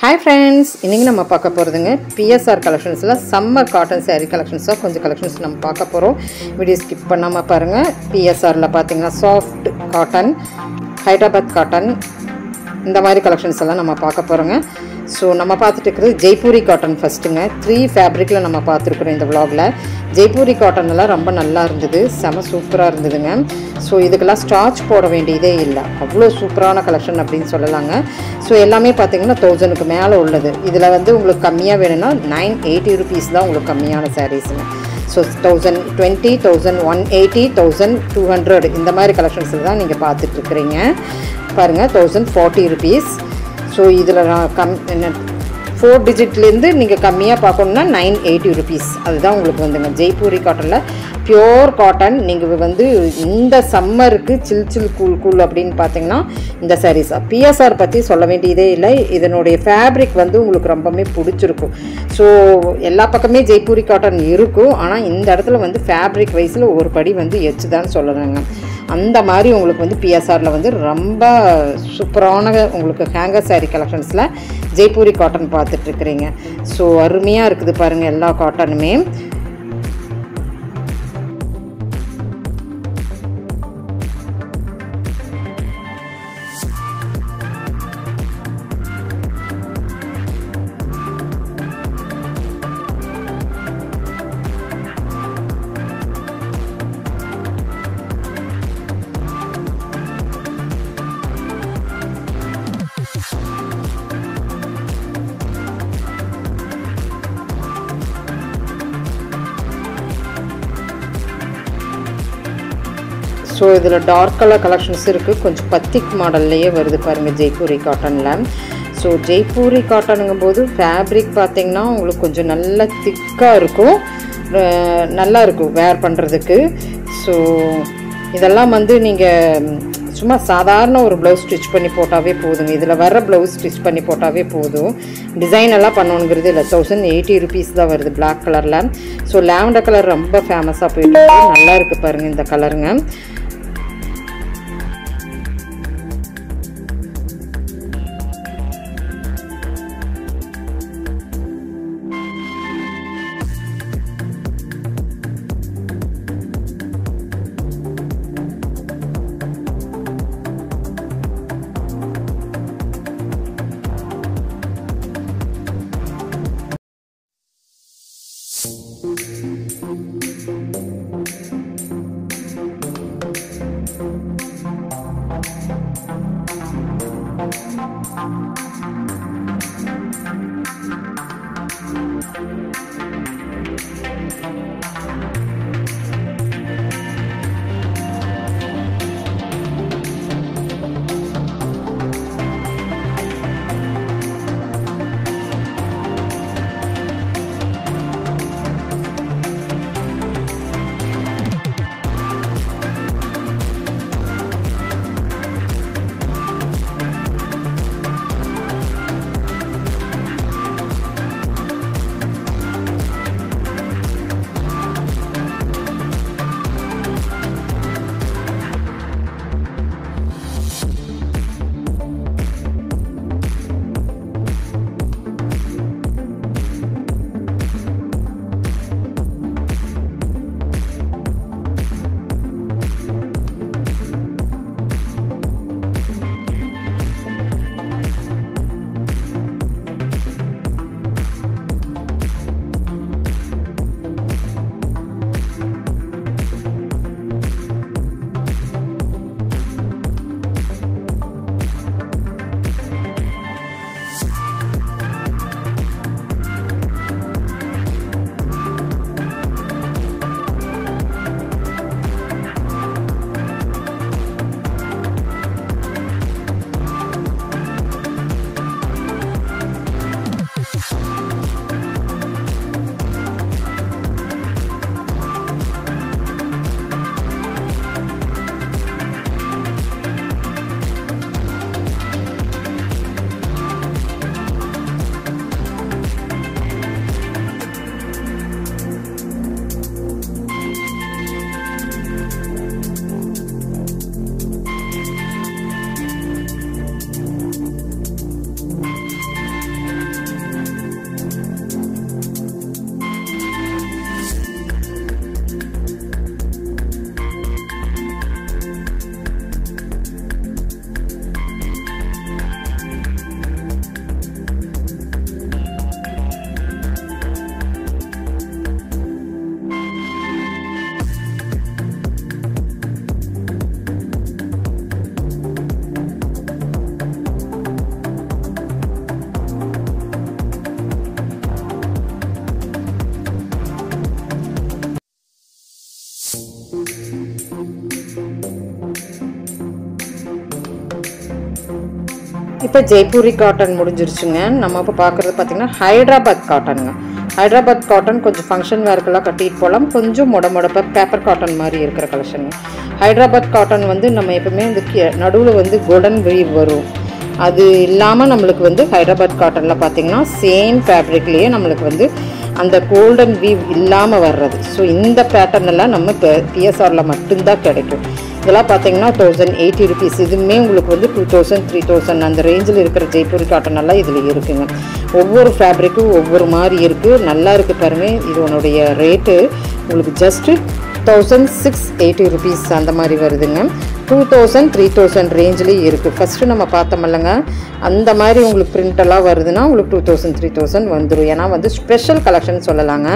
hi friends இன்றைக்கி நம்ம பார்க்க போகிறதுங்க பிஎஸ்ஆர் கலெக்ஷன்ஸில் சம்மர் காட்டன் saree கலெக்ஷன்ஸாக கொஞ்சம் கலெக்ஷன்ஸ் நம்ம பார்க்க போகிறோம் வீடியோ ஸ்கிப் பண்ணாமல் பாருங்கள் பிஎஸ்ஆரில் பார்த்தீங்கன்னா சாஃப்ட் காட்டன் ஹைதராபாத் காட்டன் இந்த மாதிரி கலெக்ஷன்ஸ் எல்லாம் நம்ம பார்க்க போகிறோங்க ஸோ நம்ம பார்த்துட்டு இருக்கிறது ஜெய்ப்பூரி காட்டன் ஃபஸ்ட்டுங்க த்ரீ ஃபேப்ரிக்கில் நம்ம பார்த்துருக்குறோம் இந்த vlogல ஜெய்ப்பூரி காட்டன் எல்லாம் ரொம்ப நல்லா இருந்தது செம சூப்பராக இருந்ததுங்க ஸோ இதுக்கெல்லாம் ஸ்டார்ச் போட வேண்டியதே இல்லை அவ்வளோ சூப்பரான கலெக்ஷன் அப்படின்னு சொல்லலாங்க ஸோ எல்லாமே பார்த்தீங்கன்னா தௌசண்ட்க்கு மேலே உள்ளது இதில் வந்து உங்களுக்கு கம்மியாக வேணும்னா நைன் எயிட்டி ருபீஸ் தான் உங்களுக்கு கம்மியான சாரீஸுங்க so thousand twenty thousand one eighty thousand two hundred இந்த மாதிரி கலெக்ஷன்ஸில் தான் நீங்கள் பார்த்துட்ருக்குறீங்க பாருங்கள் தௌசண்ட் ஃபார்ட்டி ருபீஸ் ஸோ இதில் நான் கம் என்ன ஃபோர் டிஜிட்லேருந்து நீங்கள் கம்மியாக பார்க்கணுன்னா நைன் எயிட்டி ருபீஸ் அதுதான் உங்களுக்கு வந்துங்க ஜெய்ப்பூரி காட்டனில் பியோர் காட்டன் நீங்கள் வந்து இந்த சம்மருக்கு சில் சில் கூல் கூல் அப்படின்னு பார்த்தீங்கன்னா இந்த சாரீஸ் பிஎஸ்ஆர் பற்றி சொல்ல வேண்டியதே இல்லை இதனுடைய ஃபேப்ரிக் வந்து உங்களுக்கு ரொம்பவுமே பிடிச்சிருக்கும் ஸோ எல்லா பக்கமே ஜெய்ப்பூரி காட்டன் இருக்கும் ஆனால் இந்த இடத்துல வந்து ஃபேப்ரிக் வைஸில் ஒரு படி வந்து எச்சு தான் சொல்லணுங்க அந்த மாதிரி உங்களுக்கு வந்து பிஎஸ்ஆரில் வந்து ரொம்ப சூப்பரான உங்களுக்கு ஹேங்கர் saree கலெக்ஷன்ஸில் ஜெய்ப்பூரி காட்டன் பார்த்துட்ருக்குறீங்க ஸோ அருமையாக இருக்குது பாருங்கள் எல்லா காட்டனுமே ஸோ இதில் டார்க் கலர் கலெக்ஷன்ஸ் இருக்குது கொஞ்சம் பத்திக் மாடல்லையே வருது பாருங்கள் ஜெய்ப்பூரி காட்டனில் ஸோ ஜெய்ப்பூரி காட்டனுங்கும் போது ஃபேப்ரிக் பார்த்தீங்கன்னா உங்களுக்கு கொஞ்சம் நல்ல திக்காக இருக்கும் அஹ் நல்லா இருக்கும் வேர் பண்ணுறதுக்கு ஸோ இதெல்லாம் வந்து நீங்கள் சும்மா சாதாரண ஒரு ப்ளவுஸ் ஸ்டிச் பண்ணி போட்டாவே போதுங்க இதில் வர ப்ளவுஸ் ஸ்டிச் பண்ணி போட்டாவே போதும் டிசைன் எல்லாம் பண்ணணுங்கிறது இல்லை தௌசண்ட் எயிட்டி ருபீஸ் தான் வருது Black கலரில் ஸோ லாவெண்டர் கலர் ரொம்ப ஃபேமஸாக போயிட்டு இருக்கு நல்லா இருக்குது பாருங்கள் இந்த கலருங்க இப்போ ஜெய்ப்பூரி காட்டன் முடிஞ்சிருச்சுங்க நம்ம இப்போ பார்க்குறது பார்த்திங்கன்னா ஹைதராபாத் காட்டனுங்க ஹைதராபாத் காட்டன் கொஞ்சம் ஃபங்க்ஷன் வேர்க்கெல்லாம் கட்டிட்டு போகலாம் கொஞ்சம் முட முடப்பாக பேப்பர் காட்டன் மாதிரி இருக்கிற கலெக்ஷனுங்க ஹைதராபாத் காட்டன் வந்து நம்ம எப்பவுமே இந்த நடுவில் வந்து கோல்டன் வீவ் வரும் அது இல்லாமல் நம்மளுக்கு வந்து ஹைதராபாத் காட்டனில் பார்த்தீங்கன்னா சேம் ஃபேப்ரிக்லேயே நம்மளுக்கு வந்து அந்த கோல்டன் வீவ் இல்லாமல் வர்றது ஸோ இந்த பேட்டர்ன் எல்லாம் நம்ம பிஎஸ்ஆரில் மட்டும்தான் கிடைக்கும் இதெல்லாம் பார்த்தீங்கன்னா தௌசண்ட் எயிட்டி ருபீஸ் இதுவுமே உங்களுக்கு வந்து டூ தௌசண்ட் த்ரீ தௌசண்ட் அந்த ரேஞ்சில் இருக்கிற ஜெய்ப்பூர் காட்டன் எல்லாம் இதில் இருக்குங்க ஒவ்வொரு ஃபேப்ரிக்கும் ஒவ்வொரு மாதிரி இருக்குது நல்லா இருக்குது பாருங்கள் இது உன்னுடைய ரேட்டு உங்களுக்கு just thousand six eighty rupees அந்த மாதிரி வருதுங்க டூ தௌசண்ட் த்ரீ தௌசண்ட் ரேஞ்சிலேயும் இருக்குது ஃபஸ்ட்டு நம்ம பார்த்தோமில்லங்க அந்த மாதிரி உங்களுக்கு print எல்லாம் வருதுன்னா உங்களுக்கு டூ தௌசண்ட் த்ரீ தௌசண்ட் வந்துடும் ஏன்னா வந்து ஸ்பெஷல் கலெக்ஷன் சொல்லலாங்க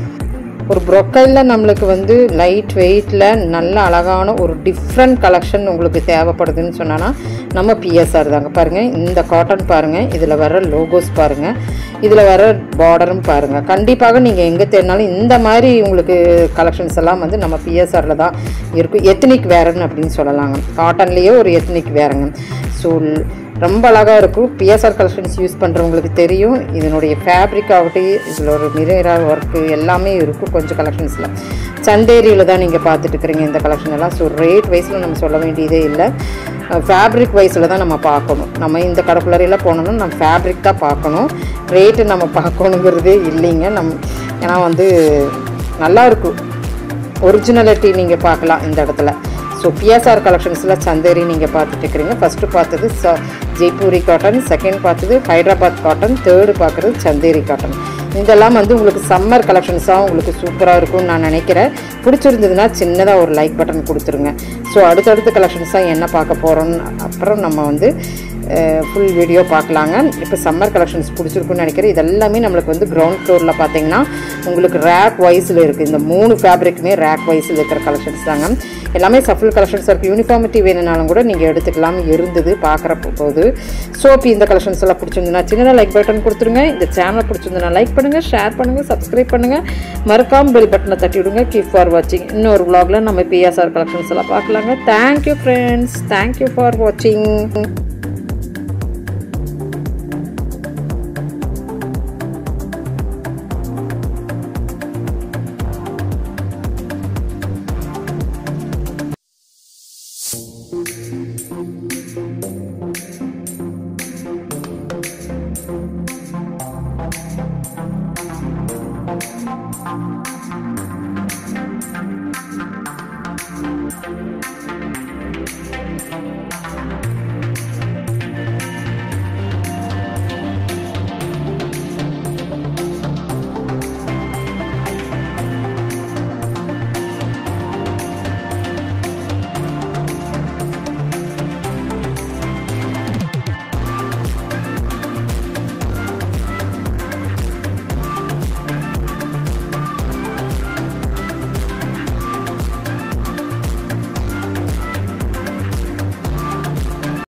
ஒரு ப்ரொக்கையில் நம்மளுக்கு வந்து லைட் வெயிட்டில் நல்ல அழகான ஒரு டிஃப்ரெண்ட் கலெக்ஷன் உங்களுக்கு தேவைப்படுதுன்னு சொன்னோன்னா நம்ம பிஎஸ்ஆர் தாங்க பாருங்கள் இந்த காட்டன் பாருங்கள் இதில் வர லோகோஸ் பாருங்கள் இதில் வர பார்டரும் பாருங்கள் கண்டிப்பாக நீங்கள் எங்கே தேடினாலும் இந்த மாதிரி உங்களுக்கு கலெக்ஷன்ஸ் எல்லாம் வந்து நம்ம பிஎஸ்ஆரில் தான் இருக்கும் எத்னிக் வேரன் அப்படின்னு சொல்லலாங்க காட்டன்லேயே ஒரு எத்னிக் வேறுங்க ஸோ ரொம்ப அழகாக இருக்கும் பிஎஸ்ஆர் கலெக்ஷன்ஸ் யூஸ் பண்ணுறவங்களுக்கு தெரியும் இதனுடைய ஃபேப்ரிக் ஆகட்டும் இதில் ஒரு மிரர் ஒர்க்கு எல்லாமே இருக்கும் கொஞ்சம் கலெக்ஷன்ஸில் சந்தேரியில் தான் நீங்கள் பார்த்துட்டு இருக்கிறீங்க இந்த கலெக்ஷன் எல்லாம் ஸோ ரேட் வைஸில் நம்ம சொல்ல வேண்டியதே இல்லை ஃபேப்ரிக் வைஸில் தான் நம்ம பார்க்கணும் நம்ம இந்த கடைக்குள்ளறையில் போனோம்னா நம்ம ஃபேப்ரிக் தான் பார்க்கணும் ரேட்டு நம்ம பார்க்கணுங்கிறதே இல்லைங்க நம் ஏன்னா வந்து நல்லா இருக்கும் ஒரிஜினாலிட்டி நீங்கள் பார்க்கலாம் இந்த இடத்துல ஸோ பிஎஸ்ஆர் கலெக்ஷன்ஸில் சந்தேரி நீங்கள் பார்த்துட்டு இருக்கிறீங்க ஃபஸ்ட்டு பார்த்தது ச ஜெய்ப்பூரி காட்டன் செகண்ட் பார்த்தது ஹைதராபாத் காட்டன் தேர்டு பார்க்குறது சந்தேரி காட்டன் இதெல்லாம் வந்து உங்களுக்கு சம்மர் கலெக்ஷன்ஸாக உங்களுக்கு சூப்பராக இருக்கும்னு நான் நினைக்கிறேன் பிடிச்சிருந்ததுன்னா சின்னதாக ஒரு லைக் பட்டன் கொடுத்துருங்க ஸோ அடுத்தடுத்த கலெக்ஷன்ஸாக என்ன பார்க்க போகிறோன்னு அப்புறம் நம்ம வந்து ஃபுல் வீடியோ பார்க்கலாங்க இப்போ சம்மர் கலெக்ஷன்ஸ் பிடிச்சிருக்குன்னு நினைக்கிறேன் இது எல்லாமே நம்மளுக்கு வந்து கிரவுண்ட் ஃப்ளோரில் பார்த்தீங்கன்னா உங்களுக்கு ரேக் வைஸில் இருக்குது இந்த மூணு ஃபேப்ரிக்குமே ரேக் வைஸில் இருக்கிற கலெக்ஷன்ஸ் தாங்க எல்லாமே சஃபுல் கலெக்ஷன்ஸ் இருக்குது யூனிஃபார்மிட்டி வேணும்னாலும் கூட நீங்கள் எடுத்துக்கலாம் இருந்தது பார்க்குற போது ஸோ இப்போ இந்த கலெக்ஷன்ஸ் எல்லாம் பிடிச்சிருந்துன்னா சின்னதாக லைக் பட்டன் கொடுத்துருங்க இந்த சேனல் பிடிச்சிருந்துன்னா லைக் பண்ணுங்கள் ஷேர் பண்ணுங்கள் சப்ஸ்கிரைப் பண்ணுங்கள் மறக்காம பெல் பட்டனை தட்டி விடுங்க கீப் ஃபார் வாட்சிங் இன்னொரு vlogல நம்ம பிஎஸ்ஆர் கலெக்ஷன்ஸ் எல்லாம் பார்க்கலாங்க தேங்க்யூ ஃப்ரெண்ட்ஸ் தேங்க்யூ ஃபார் வாட்சிங்